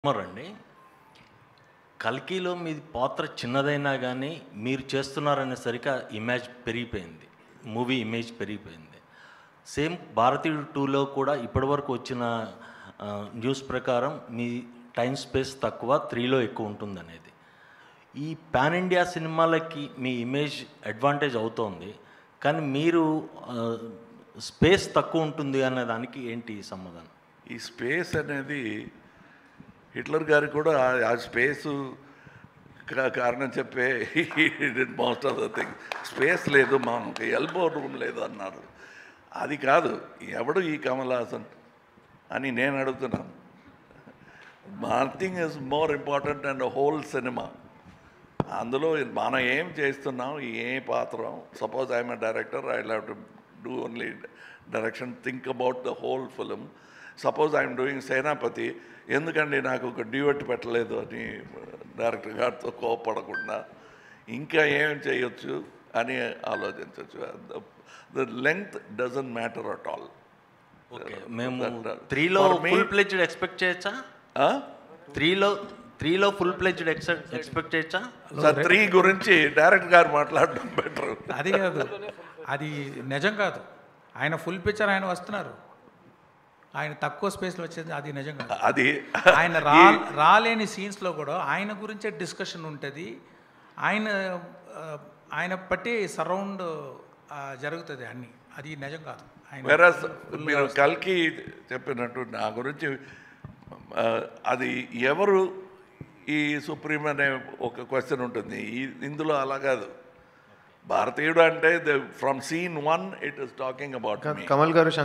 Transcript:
అండి కల్కిలో మీ పాత్ర చిన్నదైనా కానీ మీరు చేస్తున్నారనేసరికి ఇమేజ్ పెరిగిపోయింది మూవీ ఇమేజ్ పెరిగిపోయింది సేమ్ భారతీయుడు టూలో కూడా ఇప్పటివరకు వచ్చిన ఆ, న్యూస్ ప్రకారం మీ టైం స్పేస్ తక్కువ త్రీలో ఎక్కువ ఉంటుంది అనేది ఈ పాన్ ఇండియా సినిమాలకి మీ ఇమేజ్ అడ్వాంటేజ్ అవుతోంది కానీ మీరు ఆ, స్పేస్ తక్కువ ఉంటుంది అనే దానికి ఏంటి సమాధానం ఈ స్పేస్ అనేది హిట్లర్ గారికి కూడా ఆ- ఆ స్పేస్ కారణం చెప్పే most of the thing space లేదు మనకి ఎల్బో రూమ్ లేదు అన్నారు అది కాదు ఎవడు ఈ కమల్ హాసన్ అని నేను అడుగుతున్నాను nothing is more important and whole cinema అందులో మనం ఏం చేస్తున్నాం ఏ పాత్ర suppose I'm director I have to do only direction think about the whole film suppose I'm doing Senapathi ఎందుకండి నాకు ఒక డ్యూట్ పెట్టలేదు అని డైరెక్టర్ గారితో కోపడకుండా ఇంకా ఏం చేయొచ్చు అని ఆలోచించవచ్చు the length doesn't matter at all okay మేము that- that- త్రీలో for me- full fledged expect చేయొచ్చా త్రీలో త్రీలో ఫుల్ ప్లేజ్డ్ ఎక్స్పెక్ట్ చేయొచ్చా సార్ త్రీ గురించి డైరెక్టర్ గారు మాట్లాడడం బెటర్ అది కాదు అది నిజం కాదు ఆయన ఫుల్ పిక్చర్ ఆయన వస్తున్నారు ఆయన తక్కువ స్పేస్లో వచ్చేది అది నిజం కాదు అది ఆయన రా రాలేని సీన్స్లో కూడా ఆయన గురించే డిస్కషన్ ఉంటుంది ఆయన ఆ, ఆయన బట్టి సరౌండ్ జరుగుతుంది అన్ని అది నిజం కాదు ఆయన వెరస్ మీరు కల్కి చెప్పినట్టు నా గురించి ఆ, అది ఎవరు ఈ సుప్రీం అనే ఒక క్వశ్చన్ ఉంటుంది ఈ ఇందులో అలా కాదు భారతీయుడు అంటే from scene one it is talking about Kamal గారు